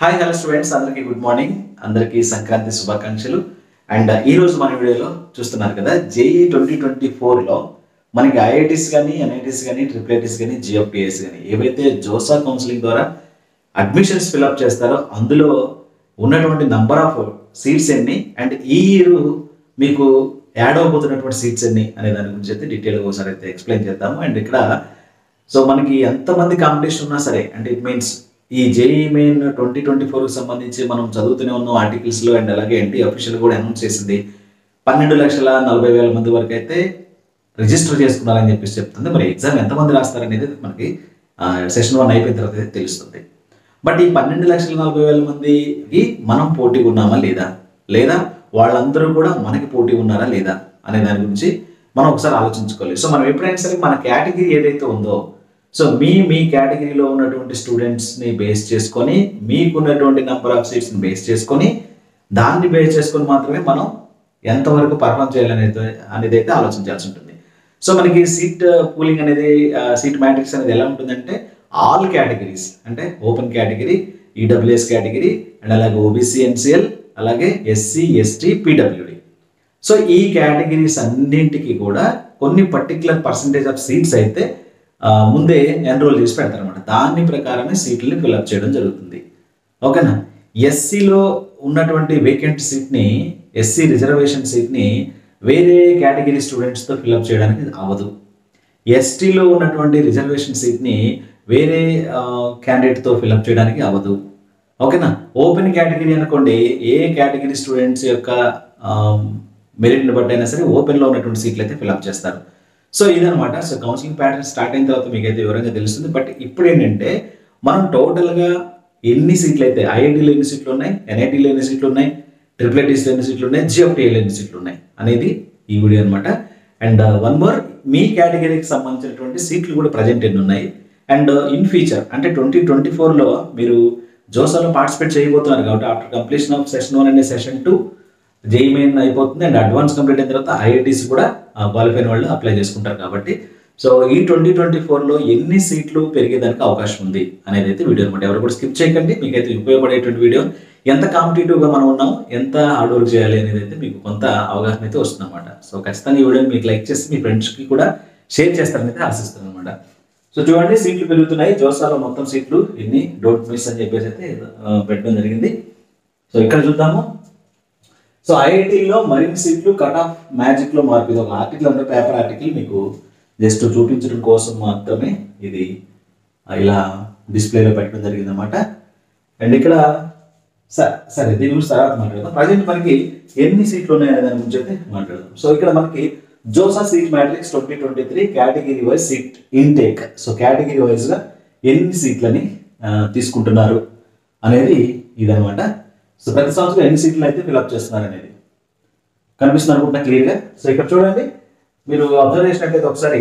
hi hello students అందరికీ good morning అందరికీ సంక్రాంతి శుభాకాంక్షలు అండ్ ఈ రోజు మన వీడియోలో చూస్తున్నారు కదా జేఈ ట్వంటీ ట్వంటీ ఫోర్లో మనకి ఐఐటీస్ కానీ ఎన్ఐటీస్ కానీ ట్రిపుల్ ఐటీస్ కానీ జిఎఫ్టిఎస్ కానీ ఏవైతే జోసా కౌన్సిలింగ్ ద్వారా అడ్మిషన్స్ ఫిల్అప్ చేస్తారో అందులో ఉన్నటువంటి నంబర్ ఆఫ్ సీట్స్ ఎన్ని అండ్ ఈ ఇయర్ మీకు యాడ్ అవబోతున్నటువంటి సీట్స్ ఎన్ని అనే దాని గురించి అయితే డీటెయిల్గా ఒకసారి అయితే ఎక్స్ప్లెయిన్ చేద్దాము అండ్ ఇక్కడ సో మనకి ఎంతమంది కాంపిటీషన్ ఉన్నా సరే అంటే ఇట్ మీన్స్ ఈ జేఈ మెయిన్ ట్వంటీ ట్వంటీ ఫోర్కి సంబంధించి మనం చదువుతూనే ఉన్నాం ఆర్టికల్స్లో అండ్ అలాగే ఎన్టీ అఫీషియల్ కూడా అనౌన్స్ చేసింది పన్నెండు లక్షల నలభై వేల మంది వరకు అయితే రిజిస్టర్ చేసుకున్నారని చెప్పేసి చెప్తుంది మరి ఎగ్జామ్ ఎంతమంది రాస్తారనేది మనకి సెషన్ వన్ అయిపోయిన తర్వాత అయితే తెలుస్తుంది బట్ ఈ పన్నెండు లక్షల నలభై వేల మందికి మనం పోటీ ఉన్నామా లేదా లేదా వాళ్ళందరూ కూడా మనకి పోటీ ఉన్నారా లేదా అనే దాని గురించి మనం ఒకసారి ఆలోచించుకోవాలి సో మనం ఎప్పుడైనా సరే మన కేటగిరీ ఏదైతే ఉందో సో మీ మీ కేటగిరీలో ఉన్నటువంటి స్టూడెంట్స్ని బేస్ చేసుకొని మీకున్నటువంటి నెంబర్ ఆఫ్ సీట్స్ని బేస్ చేసుకొని దాన్ని బేస్ చేసుకొని మాత్రమే మనం ఎంతవరకు పర్ఫామ్ చేయాలనేది అనేది అయితే ఆలోచించాల్సి ఉంటుంది సో మనకి సీట్ పూలింగ్ అనేది సీట్ మ్యాట్రిక్స్ అనేది ఎలా ఉంటుందంటే ఆల్ కేటగిరీస్ అంటే open category EWS category and అలాగే ఓబీసీ ఎన్సిఎల్ అలాగే ఎస్సీ ఎస్టీ పీడబ్ల్యూడి సో ఈ కేటగిరీస్ అన్నింటికి కూడా కొన్ని పర్టికులర్ పర్సంటేజ్ ఆఫ్ సీట్స్ అయితే ఆ, ముందే ఎన్రోల్ చేసి పెడతారనమాట దాని ప్రకారమే సీట్లని ఫిల్అప్ చేయడం జరుగుతుంది ఓకేనా ఎస్సీలో ఉన్నటువంటి వేకెంట్ సీట్ని ఎస్సీ రిజర్వేషన్ సీట్ని వేరే కేటగిరీ స్టూడెంట్స్తో ఫిల్అప్ చేయడానికి అవ్వదు ఎస్టీలో ఉన్నటువంటి రిజర్వేషన్ సీట్ని వేరే క్యాండిడేట్తో ఫిల్అప్ చేయడానికి అవ్వదు ఓకేనా ఓపెన్ కేటగిరీ అనుకోండి ఏ కేటగిరీ స్టూడెంట్స్ యొక్క మెరిట్ని బట్టి అయినా సరే ఓపెన్లో ఉన్నటువంటి సీట్లు అయితే ఫిల్అప్ చేస్తారు సో ఇదనమాట సో కౌన్సిలింగ్ ప్యాటర్న్ స్టార్ట్ అయిన తర్వాత మీకు అయితే వివరంగా తెలుస్తుంది బట్ ఇప్పుడు ఏంటంటే మనం టోటల్గా ఎన్ని సీట్లు అయితే ఐఐటీలో ఎన్ని సీట్లు ఉన్నాయి ఎన్ఐటీలో ఎన్ని సీట్లు ఉన్నాయి ట్రిపుల్ ఐటీస్లో ఎన్ని సీట్లు ఉన్నాయి జిఎఫ్టీలో ఎన్ని సీట్లు ఉన్నాయి అనేది ఈ వీడియో అనమాట అండ్ వన్ మోర్ మీ కేటగిరీకి సంబంధించినటువంటి సీట్లు కూడా ప్రజెంట్ ఎన్ని ఉన్నాయి అండ్ ఇన్ ఫ్యూచర్ అంటే ట్వంటీ ట్వంటీ ఫోర్లో మీరు జోసాలో పార్టిసిపేట్ చేయబోతున్నారు కాబట్టి after completion of session one and session two JEE main అయిపోతుంది అండ్ అడ్వాన్స్ కంప్లీట్ అయిన తర్వాత ఐఐటీస్ కూడా క్వాలిఫై అయిన వాళ్ళు అప్లై చేసుకుంటారు కాబట్టి సో ఈ ట్వంటీ ట్వంటీ ఫోర్లో ఎన్ని సీట్లు పెరిగేదానికి అవకాశం ఉంది అనేది అయితే వీడియో అనమాట ఎవరు కూడా స్కిప్ చేయకండి మీకు అయితే ఉపయోగపడేటువంటి వీడియో ఎంత కాంపిటేటివ్గా మనం ఉన్నాం ఎంత హార్డ్ వర్క్ చేయాలి అనేది అయితే మీకు కొంత అవగాహన అయితే వస్తుంది అనమాట సో ఖచ్చితంగా ఈ వీడియోని మీకు లైక్ చేసి మీ ఫ్రెండ్స్కి కూడా షేర్ చేస్తారని అయితే ఆశిస్తాను అనమాట సో చూడండి సీట్లు పెరుగుతున్నాయి జోసాలో మొత్తం సీట్లు ఎన్ని డోంట్ మిస్ అని చెప్పేసి అయితే ఆ, పెట్టడం జరిగింది సో ఇక్కడ చూద్దాము సో ఐఐటీలో మరిన్ని సీట్లు కట్ ఆఫ్ మ్యాజిక్ లో మార్పు ఇది ఒక ఆర్టికల్ అంటే పేపర్ ఆర్టికల్ మీకు జస్ట్ చూపించడం కోసం మాత్రమే ఇది ఇలా డిస్ప్లేలో పెట్టడం జరిగింది అనమాట అండ్ ఇక్కడ స- సరే దీని గురించి తర్వాత మాట్లాడదాం ప్రజెంట్ మనకి ఎన్ని సీట్లు ఉన్నాయి అనే దాని గురించి అయితే మాట్లాడదాం సో ఇక్కడ మనకి JoSAA seat matrix twenty twenty three category wise seat intake so category wise గా ఎన్ని సీట్లని ఆ, తీసుకుంటున్నారు అనేది ఇదనమాట సో ప్రతి సంవత్సరం ఎన్ని సీట్లు అయితే ఫిల్అప్ చేస్తున్నారు అనేది కనిపిస్తుంది అనుకుంటా క్లియర్గా సో ఇక్కడ చూడండి మీరు అబ్జర్వ్ చేసినట్లయితే ఒకసారి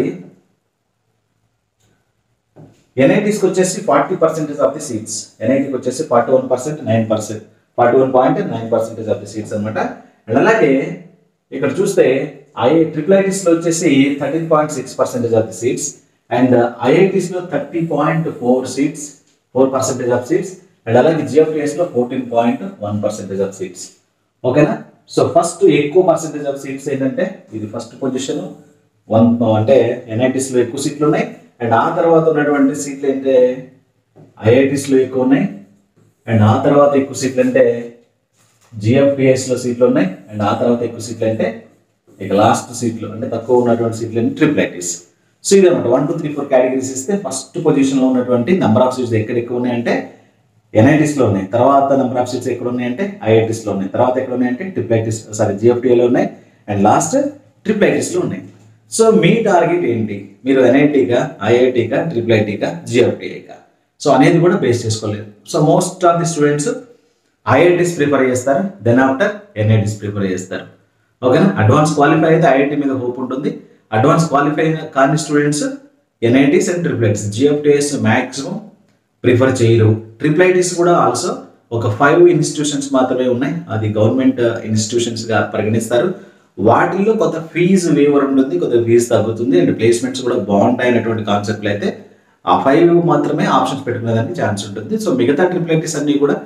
ఎన్ఐటీస్కి వచ్చేసి forty percentage of the seats ఎన్ఐటీకి వచ్చేసి forty one percent nine percent forty one point nine percentage of the seats అనమాట అండ్ అలాగే ఇక్కడ చూస్తే ఐ ట్రిపుల్ ఐటీస్లో వచ్చేసి thirteen point six percentage of the seats and ఐఐటీస్లో thirty point four seats four percentage of seats and అలాగే జిఎఫ్టీఎస్లో fourteen point one percentage of seats ఓకేనా సో ఫస్ట్ ఎక్కువ పర్సెంటేజ్ ఆఫ్ సీట్స్ ఏంటంటే ఇది ఫస్ట్ పొజిషన్ వన్ అంటే ఎన్ఐటీస్లో ఎక్కువ సీట్లు ఉన్నాయి అండ్ ఆ తర్వాత ఉన్నటువంటి సీట్లు ఏంటంటే ఐఐటీస్లో ఎక్కువ ఉన్నాయి అండ్ ఆ తర్వాత ఎక్కువ సీట్లు అంటే జిఎఫ్పిఎస్లో సీట్లు ఉన్నాయి అండ్ ఆ తర్వాత ఎక్కువ సీట్లు అంటే ఇక లాస్ట్ సీట్లు అంటే తక్కువ ఉన్నటువంటి సీట్లు అంటే ట్రిపుల్ ఐటీస్ సో ఇదన్నమాట one two three four categories ఇస్తే ఫస్ట్ పొజిషన్లో ఉన్నటువంటి నెంబర్ ఆఫ్ సీట్స్ ఎక్కడ ఎక్కువ ఉన్నాయంటే ఎన్ఐటీస్లో ఉన్నాయి తర్వాత నెంబర్ ఆఫ్ సీట్స్ ఎక్కడ ఉన్నాయంటే ఐఐటీస్లో ఉన్నాయి తర్వాత ఎక్కడ ఉన్నాయంటే ట్రిపుల్ ఐటీస్ సారీ జిఎఫ్టీఏలో ఉన్నాయి అండ్ లాస్ట్ ట్రిపుల్ ఐటీస్లో ఉన్నాయి సో మీ టార్గెట్ ఏంటి మీరు ఎన్ఐటీగా ఐఐటీగా ట్రిపుల్ ఐటీగా జిఎఫ్టీఐగా సో అనేది కూడా బేస్ చేసుకోలేదు so most of the students IITs prefer చేస్తారు దెన్ ఆఫ్టర్ ఎన్ఐటీస్ ప్రిఫర్ చేస్తారు ఓకేనా అడ్వాన్స్ క్వాలిఫై అయితే ఐఐటి మీద హోప్ ఉంటుంది అడ్వాన్స్ క్వాలిఫై కాని students NITs and triple ITs GFTIs maximum prefer చేయరు ట్రిపుల్ ఐటీస్ కూడా ఆల్సో ఒక ఫైవ్ ఇన్స్టిట్యూషన్స్ మాత్రమే ఉన్నాయి అది గవర్నమెంట్ ఇన్స్టిట్యూషన్స్గా పరిగణిస్తారు వాటిల్లో కొంత ఫీజు వేవర్ ఉంటుంది కొంత ఫీజు తగ్గుతుంది అండ్ ప్లేస్మెంట్స్ కూడా బాగుంటాయి అనేటువంటి కాన్సెప్ట్లు అయితే ఆ ఫైవ్ మాత్రమే ఆప్షన్స్ పెట్టుకునేదానికి ఛాన్స్ ఉంటుంది సో మిగతా ట్రిపుల్ ఐటీస్ అన్ని కూడా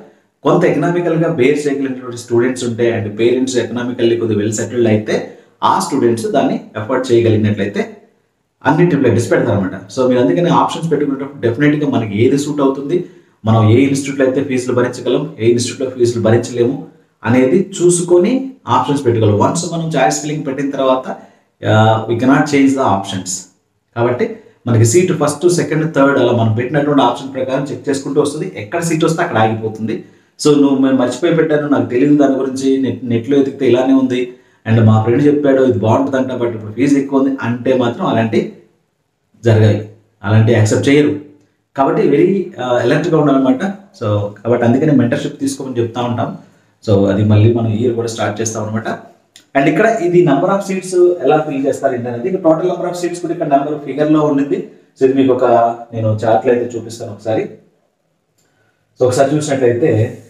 కొంత ఎకనామికల్గా బేర్ చేయగలిగినటువంటి స్టూడెంట్స్ ఉంటే అండ్ పేరెంట్స్ ఎకనామికల్లీ కొద్దిగా వెల్ సెటిల్డ్ అయితే ఆ స్టూడెంట్స్ దాన్ని ఎఫర్ట్ చేయగలిగినట్లయితే అన్ని ట్రిపుల్ ఐటీస్ పెడతారన్నమాట సో మీరు అందుకని ఆప్షన్స్ పెట్టుకునేటప్పుడు డెఫినెట్గా మనకి ఏది సూట్ అవుతుంది మనం ఏ ఇన్స్టిట్యూట్లో అయితే ఫీజులు భరించగలం ఏ ఇన్స్టిట్యూట్లో ఫీజులు భరించలేము అనేది చూసుకొని ఆప్షన్స్ పెట్టుకోవాలి వన్స్ మనం చాయిస్ ఫిల్లింగ్ పెట్టిన తర్వాత we cannot change the options కాబట్టి మనకి సీట్ ఫస్ట్ సెకండ్ థర్డ్ అలా మనం పెట్టినటువంటి ఆప్షన్ ప్రకారం చెక్ చేసుకుంటూ వస్తుంది ఎక్కడ సీట్ వస్తే అక్కడ ఆగిపోతుంది సో నువ్వు మేము మర్చిపోయి పెట్టాను నాకు తెలియదు దాని గురించి నెట్ నెట్లో ఎతికితే ఇలానే ఉంది అండ్ మా ఫ్రెండ్ చెప్పాడు ఇది బాగుంటుందంట బట్ ఇప్పుడు ఫీజు ఎక్కువ ఉంది అంటే మాత్రం అలాంటి జరగాలి అలాంటి యాక్సెప్ట్ చేయరు కాబట్టి వెరీ అలర్ట్గా ఉండాలన్నమాట సో కాబట్టి అందుకని మెంటర్షిప్ తీసుకోమని చెప్తా ఉంటాం సో అది మళ్ళీ మనం ఇయర్ కూడా స్టార్ట్ చేస్తాం అనమాట అండ్ ఇక్కడ ఇది నెంబర్ ఆఫ్ సీట్స్ ఎలా ఫిల్ చేస్తారు ఏంటి అనేది ఇక్కడ టోటల్ నెంబర్ ఆఫ్ సీట్స్ కూడా ఇక్కడ నెంబర్ ఫిగర్లో ఉండింది సో ఇది మీకు ఒక నేను చార్ట్లో అయితే చూపిస్తాను ఒకసారి సో ఒకసారి చూసినట్లయితే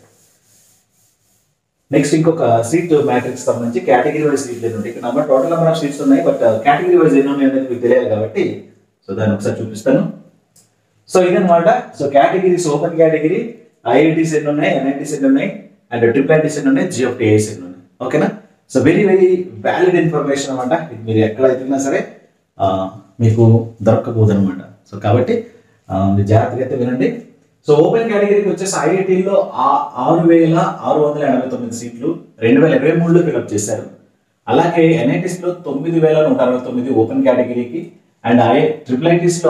నెక్స్ట్ ఇంకొక సీట్ మ్యాట్రిక్స్ సంబంధించి కేటగిరీ వైజ్ సీట్లు ఎన్ని ఉంటాయి ఇక్కడ number total number of seats ఉన్నాయి బట్ కేటగిరీ వైజ్ ఎన్ని ఉన్నాయి అనేది మీకు తెలియాలి కాబట్టి సో దాన్ని ఒకసారి చూపిస్తాను సో ఇదన్నమాట so categories open category IITs ఎన్ని ఉన్నాయి ఎన్ఐటీస్ ఎన్ని ఉన్నాయి అండ్ ట్రిపుల్ ఐటీస్ ఎన్ని ఉన్నాయి జిఎఫ్టీఐస్ ఎన్ని ఉన్నాయి ఓకేనా so very very valid information అనమాట ఇది మీరు ఎక్కడ ఎత్తుకున్నా సరే ఆ, మీకు దొరకబోదు అనమాట సో కాబట్టి ఆ, మీరు జాగ్రత్తగా అయితే వినండి సో ఓపెన్ కేటగిరీకి వచ్చేసి ఐఐటీలో ఆరు వేల ఆరు వందల ఎనభై తొమ్మిది సీట్లు రెండు వేల ఇరవై మూడులో ఫిలప్ చేశారు అలాగే NITs లో తొమ్మిది వేల నూట అరవై తొమ్మిది ఓపెన్ కేటగిరీకి అండ్ ఐ ట్రిపుల్ ఐటీస్లో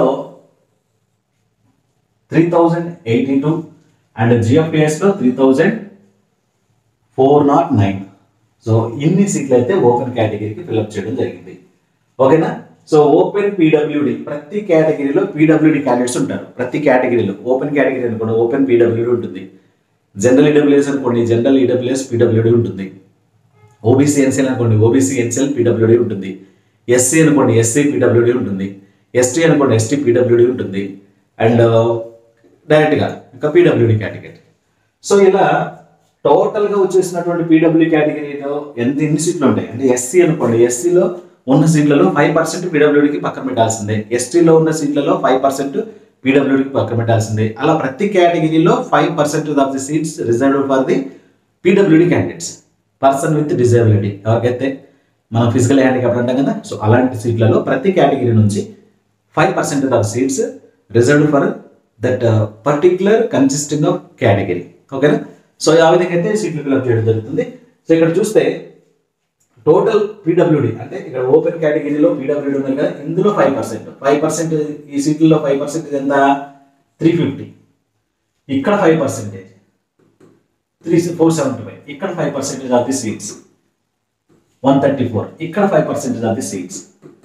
three thousand eighty two and జిఎఫ్పిఎస్లో three thousand four not nine so ఇన్ని సీట్లు అయితే ఓపెన్ కేటగిరీకి ఫిల్అప్ చేయడం జరిగింది ఓకేనా సో ఓపెన్ పీడబ్ల్యూడి ప్రతి కేటగిరీలో పీడబ్ల్యూడి క్యాండిడేట్స్ ఉంటారు ప్రతి కేటగిరీలో ఓపెన్ కేటగిరీ అనుకోండి ఓపెన్ పీడబ్ల్యూడి ఉంటుంది జనరల్ ఈడబ్ల్యూఎస్ అనుకోండి జనరల్ ఈడబ్ల్యూఎస్ పీడబ్ల్యూడి ఉంటుంది ఓబీసీ ఎన్సీఎల్ అనుకోండి ఓబీసీ ఎన్సీఎల్ పీడబ్ల్యూడి ఉంటుంది ఎస్సీ అనుకోండి ఎస్సీ పీడబ్ల్యూడి ఉంటుంది ఎస్టీ అనుకోండి ఎస్టీ పీడబ్ల్యూడి ఉంటుంది అండ్ డైరెక్ట్గా ఇంకా పీడబ్ల్యూడి కేటగిరీ సో ఇలా టోటల్గా వచ్చేసినటువంటి పీడబ్ల్యూ కేటగిరీలో ఎంత ఎన్ని సీట్లు ఉంటాయి అంటే ఎస్సీ అనుకోండి ఎస్సీలో ఉన్న సీట్లలో ఫైవ్ పర్సెంట్ పీడబ్ల్యూడికి పక్కన పెట్టాల్సిందే ఎస్టీలో ఉన్న సీట్లలో ఫైవ్ పర్సెంట్ పీడబ్ల్యూడికి పక్కన పెట్టాల్సిందే అలా ప్రతి కేటగిరీలో five percent of the seats reserved for the PWD candidates person with disability ఎవరికైతే మనం ఫిజికల్ హ్యాండిక్యాప్ అంటాం కదా సో అలాంటి సీట్లలో ప్రతి కేటగిరీ నుంచి five percent of seats reserved for that particular consisting of category ఓకేనా సో ఆ విధంగా అయితే సీట్లు ఫిల్అప్ చేయడం జరుగుతుంది సో ఇక్కడ చూస్తే టోటల్ పీడబ్ల్యూడి అంటే ఇక్కడ ఓపెన్ కేటగిరీలో పీడబ్ల్యూడి ఉంది కదా ఇందులో ఫైవ్ పర్సెంట్ ఫైవ్ పర్సెంట్ ఈ సీట్లలో ఫైవ్ పర్సెంట్ ఎంత త్రీ ఫిఫ్టీ ఇక్కడ five percentage three four seventy five ఇక్కడ five percentage of the seats one thirty four ఇక్కడ five percentage of the seats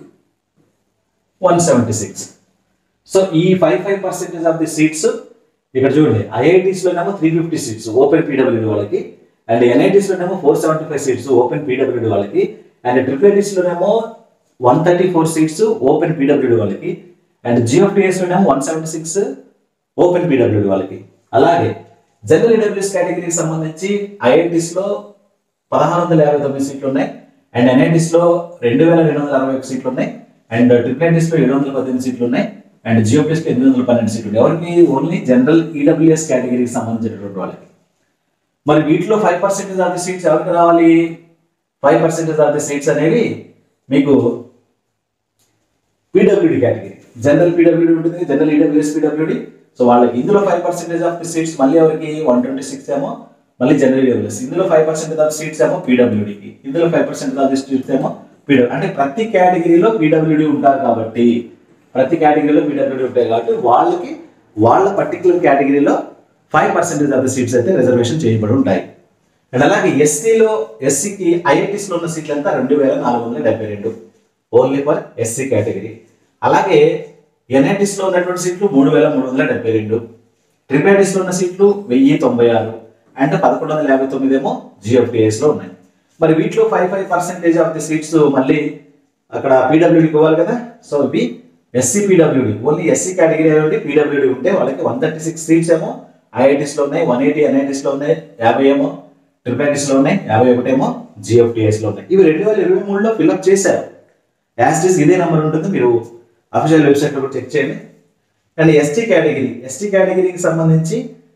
one seventy six so ఈ five five percentage of the seats ఇక్కడ చూడండి IITs లోనేమో three fifty seats open PWD వాళ్ళకి and NITs లోనేమో four seventy five seats open PWD వాళ్ళకి and triple ITs లోనేమో one thirty four seats open PWD వాళ్ళకి and GFTIs లోనేమో one seventy six open PWD వాళ్ళకి అలాగే జనరల్ ఈడబ్ల్యూఎస్ కేటగిరీకి సంబంధించి ఐఐటీస్ లో పదహారు వందల యాభై తొమ్మిది సీట్లు ఉన్నాయి అండ్ ఎన్ఐటీస్ లో రెండు వేల రెండు వందల అరవై ఒక సీట్లు ఉన్నాయి అండ్ ట్రిపుల్ ఐటీస్ లో ఏడు వందల పద్దెనిమిది సీట్లు ఉన్నాయి అండ్ జియోపీఎస్ లో ఎనిమిది వందల పన్నెండు సీట్లు ఉన్నాయి ఎవరికి ఓన్లీ జనరల్ ఈడబ్ల్యూఎస్ కేటగిరీకి సంబంధించినటువంటి వాళ్ళకి మరి వీటిలో five percentage of the seats ఎవరికి రావాలి five percentage of the seats అనేవి మీకు పీడబ్ల్యూడి కేటగిరీ జనరల్ పీడబ్ల్యూడి ఉంటుంది జనరల్ ఈడబ్ల్యూఎస్ పీడబ్ల్యూడి సో వాళ్ళకి ఇందులో five percentage of the seats మళ్ళీ ఎవరికి వన్ ట్వంటీ సిక్స్ ఏమో మళ్ళీ జనరల్ ఈడబ్ల్యూఎస్ ఇందులో ఫైవ్ పర్సెంటేజ్ ఆఫ్ సీట్స్ ఏమో పీడబ్ల్యూడికి ఇందులో five percentage of the seats ఏమో పీడబ్ల్యూ అంటే ప్రతి కేటగిరీలో పీడబ్ల్యూడి ఉంటారు కాబట్టి ప్రతి కేటగిరీలో పీడబ్ల్యూడి ఉంటాయి కాబట్టి వాళ్ళకి వాళ్ళ పర్టికులర్ కేటగిరీలో five percentage of the seats అయితే రిజర్వేషన్ చేయబడి ఉంటాయి అండ్ అలాగే ఎస్సీలో ఎస్సీకి ఐఐటీస్లో ఉన్న సీట్లు అంతా రెండు వేల నాలుగు వందల డెబ్బై రెండు ఓన్లీ ఫర్ ఎస్సీ కేటగిరీ అలాగే ఎన్ఐటీస్లో ఉన్నటువంటి సీట్లు మూడు వేల మూడు వందల డెబ్బై రెండు ట్రిపేటిస్లో ఉన్న సీట్లు వెయ్యి తొంభై ఆరు అండ్ పదకొండు వందల యాభై తొమ్మిది ఏమో జిఎఫ్టిఎస్లో ఉన్నాయి మరి వీటిలో five five percentage of the seats మళ్ళీ అక్కడ పీడబ్ల్యూడికి ఇవ్వాలి కదా సో ఇవి SC PWD only SC category నుండి పీడబ్ల్యూడి ఉంటే వాళ్ళకి వన్ థర్టీ సిక్స్ సీట్స్ ఏమో ఐఐటీస్లో ఉన్నాయి వన్ ఎయిటీ ఎన్ఐటీస్లో ఉన్నాయి యాభై ఏమో ట్రిపైటీస్లో ఉన్నాయి యాభై ఒకటేమో జిఎఫ్టిఎస్లో ఉన్నాయి ఇవి రెండు వేల ఇరవై మూడులో ఫిల్అప్ చేశారు యాస్టిస్ ఇదే నెంబర్ ఉంటుంది మీరు అఫీషియల్ వెబ్సైట్లో కూడా చెక్ చేయండి అండ్ ఎస్టీ కేటగిరీ ఎస్టీ కేటగిరీకి సంబంధించి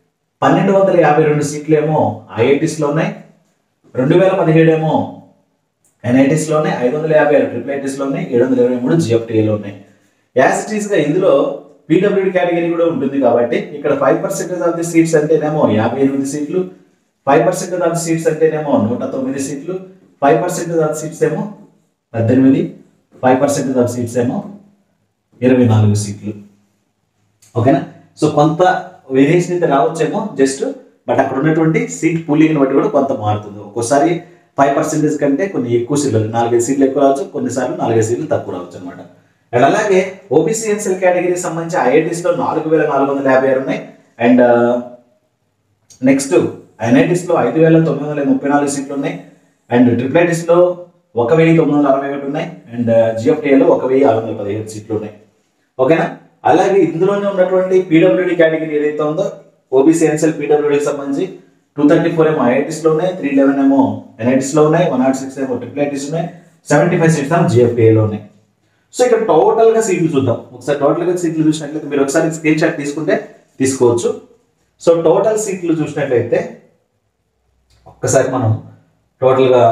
పన్నెండు వందల యాభై రెండు సీట్లు ఏమో ఐఐటీస్లో ఉన్నాయి రెండు వేల పదిహేడు ఏమో ఎన్ఐటీస్లో ఉన్నాయి ఐదు వందల యాభై ఆరు ట్రిపుల్ ఐటీస్లో ఉన్నాయి ఏడు వందల ఇరవై మూడు జిఎఫ్టీఏలో ఉన్నాయి యాసిటీస్గా ఇందులో పీడబ్ల్యూడి కేటగిరీ కూడా ఉంటుంది కాబట్టి ఇక్కడ five percentage of the seats అంటేనేమో యాభై ఎనిమిది సీట్లు five percentage of the seats అంటేనేమో నూట తొమ్మిది సీట్లు ఫైవ్ పర్సెంటేజ్ ఆఫ్ సీట్స్ ఏమో పద్దెనిమిది ఫైవ్ పర్సెంటేజ్ ఆఫ్ సీట్స్ ఏమో ఇరవై నాలుగు సీట్లు ఓకేనా సో కొంత వేరియేషన్ అయితే రావచ్చేమో జస్ట్ బట్ అక్కడ ఉన్నటువంటి సీట్ పూలింగ్ని బట్టి కూడా కొంత మారుతుంది ఒక్కోసారి ఫైవ్ పర్సెంటేజ్ కంటే కొన్ని ఎక్కువ సీట్లు నాలుగైదు సీట్లు ఎక్కువ రావచ్చు కొన్నిసార్లు నాలుగైదు సీట్లు తక్కువ రావచ్చు అనమాట అండ్ అలాగే ఓబీసీ ఎన్సెల్ కేటగిరీకి సంబంధించి IITs లో నాలుగు వేల నాలుగు వందల యాభై ఆరు ఉన్నాయి అండ్ నెక్స్ట్ ఎన్ఐటీస్లో ఐదు వేల తొమ్మిది వందల ముప్పై నాలుగు సీట్లు ఉన్నాయి అండ్ ట్రిపుల్ ఐటీస్లో ఒక వెయ్యి తొమ్మిది వందల అరవై ఒకటి ఉన్నాయి అండ్ జిఎఫ్టీఏలో ఒక వెయ్యి ఆరు వందల పదిహేడు సీట్లు ఉన్నాయి ఓకేనా అలాగే ఇందులోనే ఉన్నటువంటి పీడబ్ల్యూడి కేటగిరీ ఏదైతే ఉందో ఓబీసీ ఎన్సెల్ పీడబ్ల్యూడికి సంబంధించి టూ థర్టీ ఫోర్ ఏమో ఐఐటీస్లో ఉన్నాయి త్రీ లెవెన్ ఏమో ఎన్ఐటీస్లో ఉన్నాయి వన్ నాట్ సిక్స్ ఏమో ట్రిపుల్ ఐటీస్ ఉన్నాయి సెవెంటీ ఫైవ్ సీట్స్ ఏమో జిఎఫ్టీఏలో ఉన్నాయి సో ఇక్కడ టోటల్ గా సీట్లు చూద్దాం ఒకసారి టోటల్ గా సీట్లు చూసినట్లయితే మీరు ఒకసారి స్క్రీన్ షాట్ తీసుకుంటే తీసుకోవచ్చు సో టోటల్ సీట్లు చూసినట్లయితే ఒక్కసారి మనం టోటల్ గా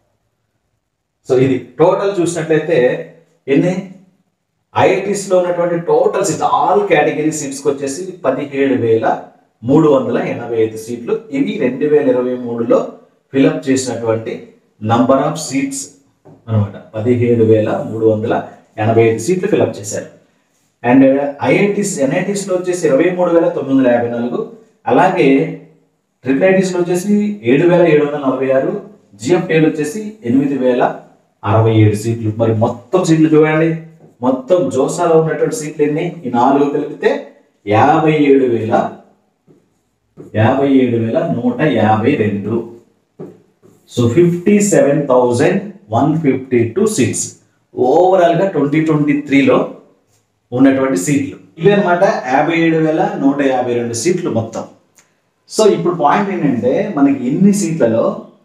సో ఇది టోటల్ చూసినట్లయితే ఎన్ని ఐఐటీస్ లో ఉన్నటువంటి total seats all category seats వచ్చేసి పదిహేడు వేల మూడు వందల ఎనభై ఐదు సీట్లు ఇవి రెండు వేల ఇరవై మూడులో ఫిలప్ చేసినటువంటి నంబర్ ఆఫ్ సీట్స్ అనమాట పదిహేడు వేల మూడు వందల ఎనభై ఐదు సీట్లు ఫిలప్ చేశారు అండ్ ఐఐటీస్ ఎన్ఐటీస్లో వచ్చేసి ఇరవై మూడు వేల తొమ్మిది వందల యాభై నాలుగు అలాగే ట్రిపుల్ ఐటీస్లో వచ్చేసి ఏడు వేల ఏడు వందల నలభై ఆరు జిఎఫ్టీలు వచ్చేసి ఎనిమిది వేల అరవై ఏడు సీట్లు మరి మొత్తం సీట్లు చూడండి మొత్తం జోసాలో ఉన్నటువంటి సీట్లు ఎన్ని ఈ నాలుగు కలిపితే యాభై ఏడు వేల యాభై ఏడు వేల నూట యాభై రెండు so fifty seven thousand one fifty two seats ఓవరాల్గా ట్వంటీ ట్వంటీ త్రీలో ఉన్నటువంటి సీట్లు ఇవి అనమాట యాభై ఏడు వేల నూట యాభై రెండు సీట్లు మొత్తం సో ఇప్పుడు పాయింట్ ఏంటంటే మనకి ఎన్ని సీట్లలో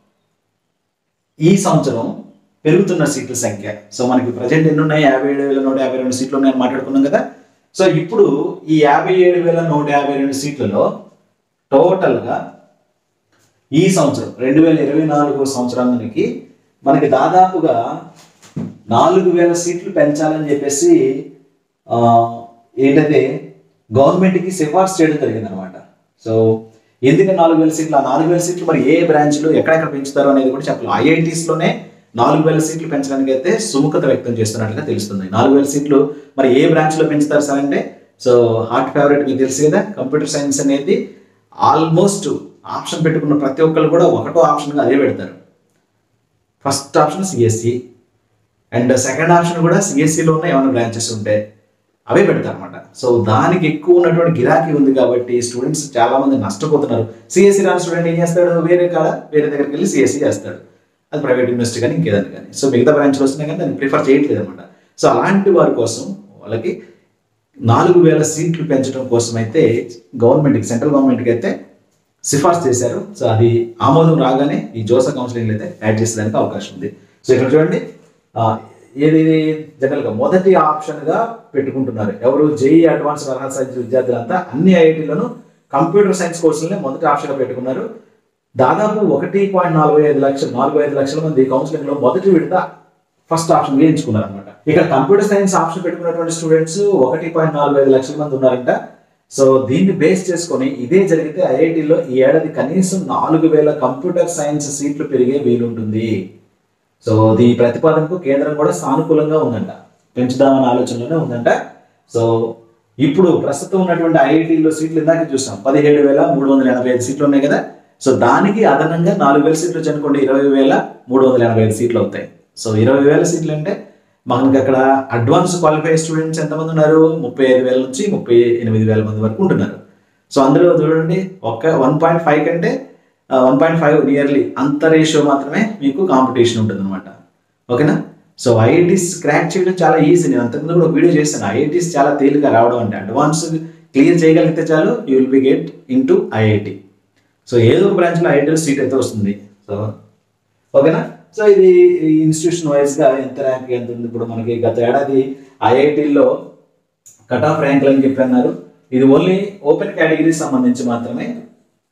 ఈ సంవత్సరం పెరుగుతున్న సీట్ల సంఖ్య సో మనకి ప్రజెంట్ ఎన్ని ఉన్నాయి యాభై ఏడు వేల నూట యాభై రెండు సీట్లు ఉన్నాయని మాట్లాడుకున్నాం కదా సో ఇప్పుడు ఈ యాభై ఏడు వేల నూట యాభై రెండు సీట్లలో టోటల్గా ఈ సంవత్సరం రెండు వేల ఇరవై నాలుగో సంవత్సరానికి మనకి దాదాపుగా నాలుగు వేల సీట్లు పెంచాలని చెప్పేసి ఆ, ఏంటంటే గవర్నమెంట్కి సిఫార్సు చేయడం జరిగింది అనమాట సో ఎందుకని నాలుగు వేల సీట్లు ఆ నాలుగు వేల సీట్లు మరి ఏ బ్రాంచ్లు ఎక్కడెక్కడ పెంచుతారు అనేది కూడా చెప్పాలి ఐఐటీస్లోనే నాలుగు వేల సీట్లు పెంచడానికి అయితే సుముఖత వ్యక్తం చేస్తున్నట్లుగా తెలుస్తుంది నాలుగు వేల సీట్లు మరి ఏ బ్రాంచ్లో పెంచుతారు సార్ అంటే సో హార్ట్ ఫేవరెట్ మీకు తెలుసు కదా కంప్యూటర్ సైన్స్ అనేది ఆల్మోస్ట్ ఆప్షన్ పెట్టుకున్న ప్రతి ఒక్కరు కూడా ఒకటో ఆప్షన్గా అదే పెడతారు first option CSE and second option కూడా సిఎస్సిలో ఉన్న ఏమైనా బ్రాంచెస్ ఉంటే అవే పెడతారు అనమాట సో దానికి ఎక్కువ ఉన్నటువంటి గిరాకీ ఉంది కాబట్టి స్టూడెంట్స్ చాలా మంది నష్టపోతున్నారు సిఎస్సి రాని స్టూడెంట్ ఏం చేస్తాడు వేరే కాడ వేరే దగ్గరికి వెళ్ళి సిఎస్సి చేస్తాడు అది ప్రైవేట్ యూనివర్సిటీ కానీ ఇంకేదని కానీ సో మిగతా బ్రాంచ్లు వస్తున్నాయి కానీ దాన్ని ప్రిఫర్ చేయట్లేదు అనమాట సో అలాంటి వారి కోసం వాళ్ళకి నాలుగు వేల సీట్లు పెంచడం కోసం అయితే గవర్నమెంట్కి సెంట్రల్ గవర్నమెంట్కి అయితే సిఫార్సు చేశారు సో అది ఆమోదం రాగానే ఈ జోసా కౌన్సిలింగ్ అయితే యాడ్ చేసేదానికి అవకాశం ఉంది సో ఇక్కడ చూడండి ఆ, ఏది జనరల్గా మొదటి ఆప్షన్గా పెట్టుకుంటున్నారు ఎవరు జేఈ అడ్వాన్స్ అర్హత సైన్స్ విద్యార్థులంతా అన్ని ఐఐటీలను కంప్యూటర్ సైన్స్ కోర్సులనే మొదటి ఆప్షన్గా పెట్టుకున్నారు దాదాపు ఒకటి పాయింట్ నాలుగు ఐదు లక్షలు నాలుగు ఐదు లక్షల మంది కౌన్సిలింగ్ లో మొదటి విడత ఫస్ట్ ఆప్షన్ ఎంచుకున్నారు అనమాట ఇక్కడ కంప్యూటర్ సైన్స్ ఆప్షన్ పెట్టుకున్నటువంటి స్టూడెంట్స్ ఒకటి పాయింట్ నాలుగు ఐదు లక్షల మంది ఉన్నారంట సో దీన్ని బేస్ చేసుకొని ఇదే జరిగితే ఐఐటిలో ఈ ఏడాది కనీసం నాలుగు వేల కంప్యూటర్ సైన్స్ సీట్లు పెరిగే వీలుంటుంది సో ఈ ప్రతిపాదనకు కేంద్రం కూడా సానుకూలంగా ఉందంట పెంచుదామన్న ఆలోచనలోనే ఉందంట సో ఇప్పుడు ప్రస్తుతం ఉన్నటువంటి ఐఐటీలో సీట్లు ఇందాక చూసాం పదిహేడు వేల మూడు వందల ఎనభై ఐదు సీట్లు ఉన్నాయి కదా సో దానికి అదనంగా నాలుగు వేల సీట్లు వచ్చి అనుకోండి ఇరవై వేల మూడు వందల ఎనభై ఐదు సీట్లు అవుతాయి సో ఇరవై వేల సీట్లు అంటే మనకి అక్కడ అడ్వాన్స్ క్వాలిఫై స్టూడెంట్స్ ఎంతమంది ఉన్నారు ముప్పై ఐదు వేల నుంచి ముప్పై ఎనిమిది వేల మంది వరకు ఉంటున్నారు సో అందులో చూడండి ఒక వన్ పాయింట్ ఫైవ్ కంటే వన్ పాయింట్ ఫైవ్ నియర్లీ అంత రేషియో మాత్రమే మీకు కాంపిటీషన్ ఉంటుంది అనమాట ఓకేనా సో ఐఐటీస్ క్రాక్ చేయడం చాలా ఈజీ నేను అంతకుముందు కూడా ఒక వీడియో చేశాను ఐఐటీస్ చాలా తేలిక రావడం అంటే అడ్వాన్స్ క్లియర్ చేయగలిగితే చాలు you will be get in to IIT so ఏదో ఒక బ్రాంచ్లో ఐఐటీలో సీట్ అయితే వస్తుంది సో ఓకేనా సో ఇది ఇన్స్టిట్యూషన్ వైజ్గా ఎంత ర్యాంక్ ఎంత ఉంది ఇప్పుడు మనకి గత ఏడాది ఐఐటీల్లో కట్ ఆఫ్ ర్యాంకులు అని చెప్పి అన్నారు ఇది ఓన్లీ ఓపెన్ కేటగిరీకి సంబంధించి మాత్రమే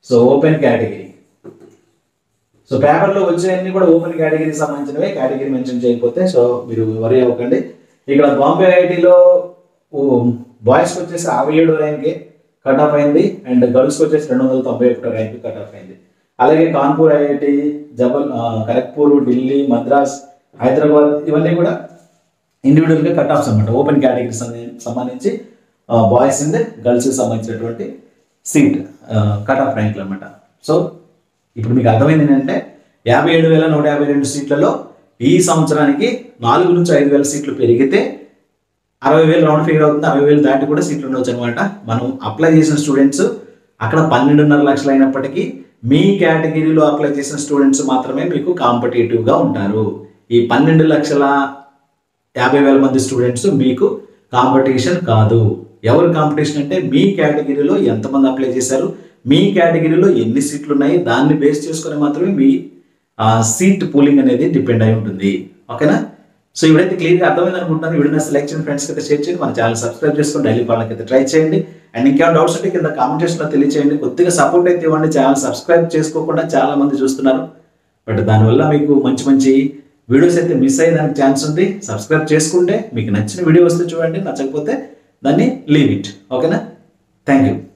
సో ఓపెన్ కేటగిరీ సో పేపర్లో వచ్చేవన్నీ కూడా ఓపెన్ కేటగిరీకి సంబంధించినవే కేటగిరీ మెన్షన్ చేయకపోతే సో మీరు వరి అవ్వకండి ఇక్కడ బాంబే ఐఐటిలో బాయ్స్కి వచ్చేసి అరవై ఏడు ర్యాంక్ కట్ ఆఫ్ అయింది అండ్ గర్ల్స్కి వచ్చేసి రెండు వందల తొంభై ఒకటో ర్యాంక్ కట్ ఆఫ్ అయింది అలాగే కాన్పూర్ ఐఐటి జబల్ ఆ, ఖరగ్పూర్ ఢిల్లీ మద్రాస్ హైదరాబాద్ ఇవన్నీ కూడా ఇండివిజువల్గా కట్ ఆఫ్స్ అనమాట ఓపెన్ కేటగిరీ సంబంధించి బాయ్స్ అండ్ గర్ల్స్కి సంబంధించినటువంటి సీట్ కట్ ఆఫ్ ర్యాంక్లు అనమాట సో ఇప్పుడు మీకు అర్థమైంది ఏంటంటే యాభై ఏడు వేల నూట యాభై రెండు సీట్లలో ఈ సంవత్సరానికి నాలుగు నుంచి ఐదు వేల సీట్లు పెరిగితే అరవై వేలు రౌండ్ ఫిగర్ అవుతుంది అరవై వేలు దాటి కూడా సీట్లు ఉండొచ్చు అనమాట మనం అప్లై చేసిన స్టూడెంట్స్ అక్కడ పన్నెండున్నర లక్షలు అయినప్పటికీ మీ కేటగిరీలో అప్లై చేసిన స్టూడెంట్స్ మాత్రమే మీకు కాంపిటేటివ్గా ఉంటారు ఈ పన్నెండు లక్షల యాభై వేల మంది స్టూడెంట్స్ మీకు కాంపిటీషన్ కాదు ఎవరు కాంపిటీషన్ అంటే మీ కేటగిరీలో ఎంతమంది అప్లై చేశారు మీ కేటగిరీలో ఎన్ని సీట్లు ఉన్నాయి దాన్ని బేస్ చేసుకొని మాత్రమే మీ సీట్ పూలింగ్ అనేది డిపెండ్ అయి ఉంటుంది ఓకేనా సో ఇప్పుడైతే క్లియర్గా అర్థమైంది అనుకుంటున్నాను వీడియో సెలెక్ట్ చేయండి ఫ్రెండ్స్ అయితే షేర్ చేయండి మన ఛానల్ సబ్స్క్రైబ్ చేసుకొని డైలీ వాళ్ళకి అయితే ట్రై చేయండి అండ్ ఇంకేమైనా డౌట్స్ ఉంటే కింద కామెంట్ సెక్షన్లో తెలియచేయండి కొద్దిగా సపోర్ట్ అయితే ఇవ్వండి ఛానల్ సబ్స్క్రైబ్ చేసుకోకుండా చాలా మంది చూస్తున్నారు బట్ దానివల్ల మీకు మంచి మంచి వీడియోస్ అయితే మిస్ అయ్యేదానికి ఛాన్స్ ఉంది సబ్స్క్రైబ్ చేసుకుంటే మీకు నచ్చిన వీడియో వస్తే చూడండి నచ్చకపోతే దాన్ని లీవ్ ఇట్ ఓకేనా థ్యాంక్ యూ